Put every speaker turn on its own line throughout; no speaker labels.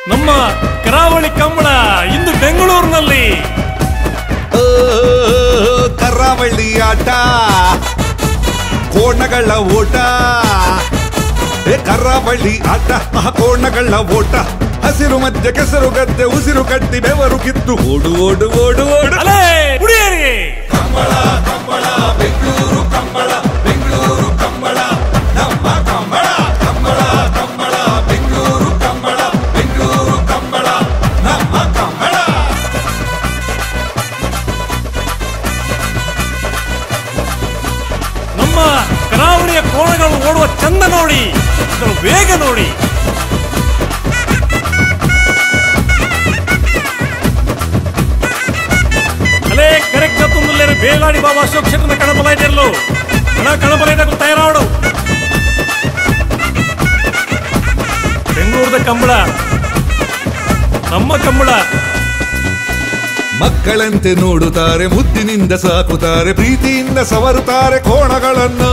ನಮ್ಮ ಕರಾವಳಿ ಕಂಬಳ ಇಂದು ಬೆಂಗಳೂರಿನಲ್ಲಿ
ಓ, ಕರಾವಳಿ ಆಟ ಕೋಣಗಳ ಓಟ ಏ ಕರಾವಳಿ ಆಟ ಆ ಕೋಣಗಳ ಓಟ ಹಸಿರು ಮಧ್ಯ ಕೆಸರು ಗದ್ದೆ ಉಸಿರು ಕಟ್ಟಿ ಬೆವರು ಕಿತ್ತು ಓಡು ಓಡು ಓಡು ಓಡು
ಅಲೇ ಹುಡಿಯರಿ ನಮ್ಮ ಕರಾವಳಿಯ ಕೋಣಗಳು ಓಡುವ ಚಂದ ನೋಡಿ ಇದರ ವೇಗ ನೋಡಿ ಅಲೇ ಕರೆಕ್ಟ್ ತುಂದುಲ್ಲೇರು ಬೇಲಾಡಿ ಬಾಬಾ ಅಶೋಕ್ ಶೆಟ್ಟನ ಕಣಬಲೈಟೆಲ್ಲೋ ಹಣ ಕಣಬಲೈಟకు ತಯಾರಾಡು ಬೆಂಗಳೂರದ ಕಂಬಳ ನಮ್ಮ ಕಂಬಳ
ಮಕ್ಕಳಂತೆ ನೋಡುತ್ತಾರೆ ಮುದ್ದಿನಿಂದ ಸಾಕುತ್ತಾರೆ ಪ್ರೀತಿಯಿಂದ ಸವರುತ್ತಾರೆ ಕೋಣಗಳನ್ನು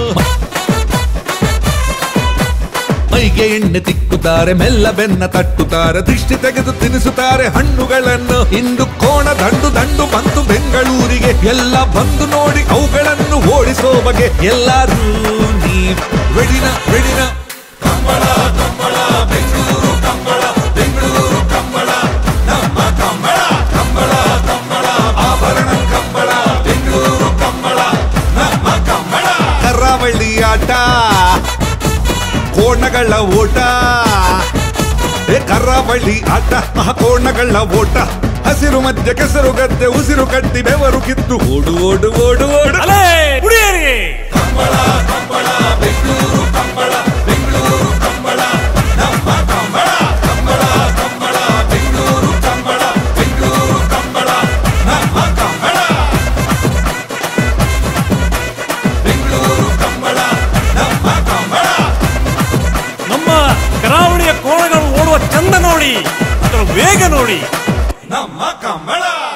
ಮೈಗೆ ಎಣ್ಣೆ ತಿಕ್ಕುತ್ತಾರೆ ಮೆಲ್ಲ ಬೆನ್ನ ತಟ್ಟುತ್ತಾರೆ ದೃಷ್ಟಿ ತೆಗೆದು ತಿನಿಸುತ್ತಾರೆ ಹಣ್ಣುಗಳನ್ನು ಇಂದು ಕೋಣ ದಂಡು ದಂಡು ಬಂದು ಬೆಂಗಳೂರಿಗೆ ಎಲ್ಲ ಬಂದು ನೋಡಿ ಅವುಗಳನ್ನು ಓಡಿಸೋ ಬಗೆ ಎಲ್ಲರೂ ನೀ ರೆಡಿನ ರೆಡಿನ ಕರಾವಳಿ ಆಟ ಕೋಣಗಳ ಓಟ ಏ ಕರಾವಳಿ ಆಟ ಆ ಕೋಣಗಳ ಓಟ ಹಸಿರು ಮಧ್ಯ ಕೆಸರು ಗದ್ದೆ ಉಸಿರು ಕಟ್ಟಿ ಬೆವರು ಕಿತ್ತು ಓಡು ಓಡು ಓಡು ಓಡು
ಅಲೇ ಹುಡಿಯರಿ ನಮ್ಮ ಕರಾವಳಿಯ ಕೋಣಗಳು ಓಡುವ ಚಂದ ನೋಡಿ ಅದರ ವೇಗ ನೋಡಿ
ನಮ್ಮ ಕಂಬಳ